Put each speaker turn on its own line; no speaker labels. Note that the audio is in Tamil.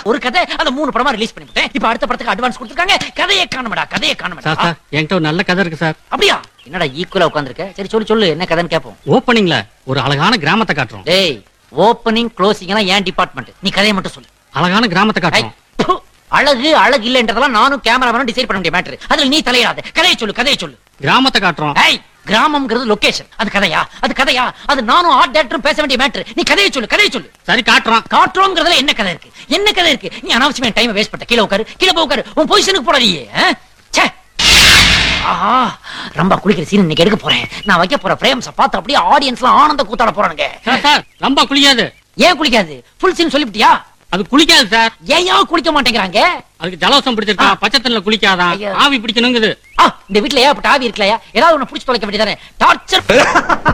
ஒரு கதை அந்த மூணு படமா ரிலீஸ் பண்ணிவிட்டேன் இப்ப அடுத்த படத்துக்கு அட்வான்ஸ் கொடுத்துருக்காங்க கதையை காணுமடா கதையை காணுமடா
சார் சார் என்கிட்ட ஒரு நல்ல கதை இருக்கு சார்
அப்படியா என்னடா ஈக்குவலா உட்காந்துருக்க சரி சொல்லு சொல்லு என்ன கதைன்னு கேப்போம்
ஓப்பனிங்ல ஒரு அழகான கிராமத்தை காட்டுறோம்
டேய் ஓப்பனிங் க்ளோசிங் எல்லாம் ஏன் டிபார்ட்மெண்ட் நீ கதையை மட்டும் சொல்லு
அழகான கிராமத்தை
ஐ,
காட்டுறோம்
ப்பு, அழகு அழகு இல்லன்றதெல்லாம் நானும் கேமராமேனும் டிசைட் பண்ண வேண்டிய மேட்டர் அதுல நீ தலையிடாத கதையை சொல்லு கதையை சொல்லு
கிராமத்தை காட்டுறோம்
ஏய் கிராமம்ங்கிறது லொகேஷன் அது கதையா அது கதையா அது நானும் ஆர்ட் டேரக்டரும் பேச வேண்டிய மேட்டர் நீ கதையை சொல்லு கதையை சொல்லு
சரி காட்டுறோம்
காட்டுறோங்கிறதுல என்ன கதை இருக்கு என்ன கதை இருக்கு நீ அனாவசியமா டைம் வேஸ்ட் பண்ண கீழே உட்காரு கீழே போய் உட்காரு உன் பொசிஷனுக்கு போடாதீயே ஆ? ச்சே ஆஹா ரொம்ப குளிக்கிற சீன் இன்னைக்கு எடுக்க போறேன் நான் வைக்க போற பிரேம்ஸ பார்த்து அப்படியே ஆடியன்ஸ்லாம் ஆனந்த கூத்தாட போறானுங்க
சார் சார் ரொம்ப குளிக்காது
ஏன் குளிக்காது ஃபுல் சீன் சொல்லிவிட்டியா
அது குளிக்காது சார்
ஏன் குளிக்க மாட்டேங்கிறாங்க
அதுக்கு ஜலவசம் பிடிச்சிருக்கா
ஆ.
பச்சை தண்ணில குளிக்காதான்
ஐயோ.
ஆவி பிடிக்கணுங்குது
ஆ இந்த வீட்ல ஏன் ஆவி இருக்கலையா ஏதாவது ஒண்ணு புடிச்சு தொலைக்க வேண்டியதானே டார்ச்சர்